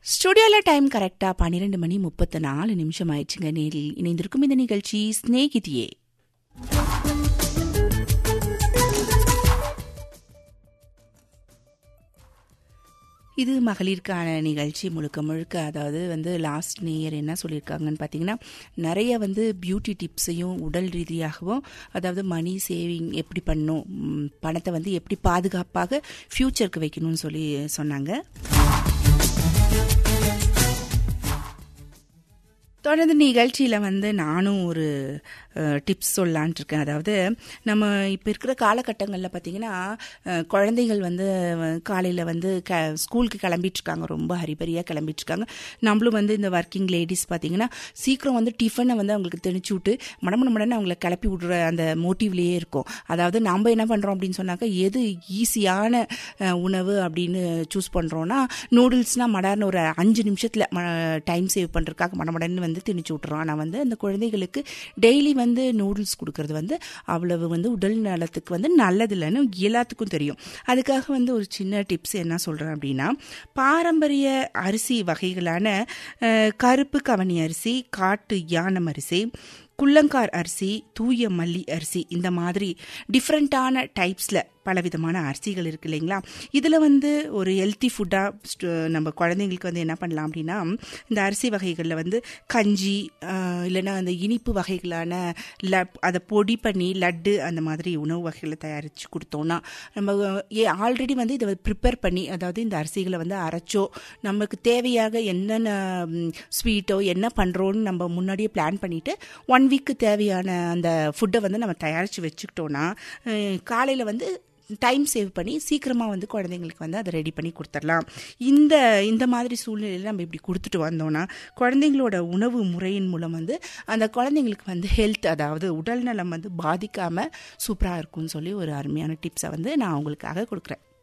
ஸ்டுடியோவில் டைம் கரெக்டாக பன்னிரெண்டு மணி முப்பத்து நாலு நிமிஷம் ஆயிடுச்சுங்க நேரில் இணைந்திருக்கும் இந்த நிகழ்ச்சி ஸ்நேகிதியே இது மகளிருக்கான நிகழ்ச்சி முழுக்க முழுக்க அதாவது வந்து லாஸ்ட் நேயர் என்ன சொல்லியிருக்காங்கன்னு பார்த்தீங்கன்னா நிறைய வந்து பியூட்டி டிப்ஸையும் உடல் ரீதியாகவும் அதாவது மணி சேவிங் எப்படி பண்ணும் ம், பணத்தை வந்து எப்படி பாதுகாப்பாக ஃப்யூச்சருக்கு வைக்கணும்னு சொல்லி சொன்னாங்க தொடர்ந்து நிகழ்ச்சியில் வந்து நானும் ஒரு டிப்ஸ் சொல்லலான்ட்டு இருக்கேன் அதாவது நம்ம இப்போ இருக்கிற காலகட்டங்களில் பார்த்தீங்கன்னா அஹ், குழந்தைகள் வந்து காலையில் வந்து க ஸ்கூலுக்கு கிளம்பிட்டு இருக்காங்க ரொம்ப ஹரிபரியாக கிளம்பிட்டு இருக்காங்க நம்மளும் வந்து இந்த ஒர்க்கிங் லேடிஸ் பார்த்தீங்கன்னா சீக்கிரம் வந்து டிஃபனை வந்து அவங்களுக்கு திணிச்சு விட்டு மடமட மடன்னு அவங்களை கிளப்பி விடுற அந்த மோட்டிவ்லேயே இருக்கும் அதாவது நம்ம என்ன பண்ணுறோம் அப்படின்னு சொன்னாக்கா எது ஈஸியான அஹ், உணவு அப்படின்னு சூஸ் பண்ணுறோன்னா நூடுல்ஸ்னால் மடார்னு ஒரு அஞ்சு நிமிஷத்தில் டைம் சேவ் பண்ணுறதுக்காக மடமடன்னு வந்து திணிச்சு விட்டுறோம் ஆனால் வந்து அந்த குழந்தைகளுக்கு டெய்லி வந்து நூடுல்ஸ் கொடுக்கறது வந்து அவ்வளவு வந்து உடல் நலத்துக்கு வந்து நல்லதில்லைன்னு எல்லாத்துக்கும் தெரியும் அதுக்காக வந்து ஒரு சின்ன டிப்ஸ் என்ன சொல்கிறேன் அப்படின்னா பாரம்பரிய அரிசி வகைகளான அஹ், கருப்பு கவனி அரிசி காட்டு யானம் அரிசி குள்ளங்கார் அரிசி தூய மல்லி அரிசி இந்த மாதிரி டிஃப்ரெண்ட்டான டைப்ஸில் பலவிதமான அரிசிகள் இருக்கு இல்லைங்களா இதில் வந்து ஒரு ஹெல்த்தி ஃபுட்டாக நம்ம குழந்தைங்களுக்கு வந்து என்ன பண்ணலாம் அப்படின்னா இந்த அரிசி வகைகளில் வந்து கஞ்சி ஆஹ், இல்லைன்னா அந்த இனிப்பு வகைகளான ல அதை பொடி பண்ணி லட்டு அந்த மாதிரி உணவு வகைகளை தயாரித்து கொடுத்தோம்னா நம்ம ஏ ஆல்ரெடி வந்து இதை ப்ரிப்பேர் பண்ணி அதாவது இந்த அரிசிகளை வந்து அரைச்சோ நமக்கு தேவையாக என்னென்ன ஸ்வீட்டோ என்ன பண்ணுறோன்னு நம்ம முன்னாடியே பிளான் பண்ணிவிட்டு ஒன் வீக்கு தேவையான அந்த ஃபுட்டை வந்து நம்ம தயாரித்து வச்சுக்கிட்டோன்னா காலையில் வந்து டைம் சேவ் பண்ணி சீக்கிரமாக வந்து குழந்தைங்களுக்கு வந்து அதை ரெடி பண்ணி கொடுத்துடலாம் இந்த இந்த மாதிரி சூழ்நிலையில் நம்ம இப்படி கொடுத்துட்டு வந்தோம்னா குழந்தைங்களோட உணவு முறையின் மூலம் வந்து அந்த குழந்தைங்களுக்கு வந்து ஹெல்த் அதாவது உடல் நலம் வந்து பாதிக்காமல் சூப்பராக இருக்கும்னு சொல்லி ஒரு அருமையான டிப்ஸை வந்து நான் உங்களுக்காக கொடுக்குறேன்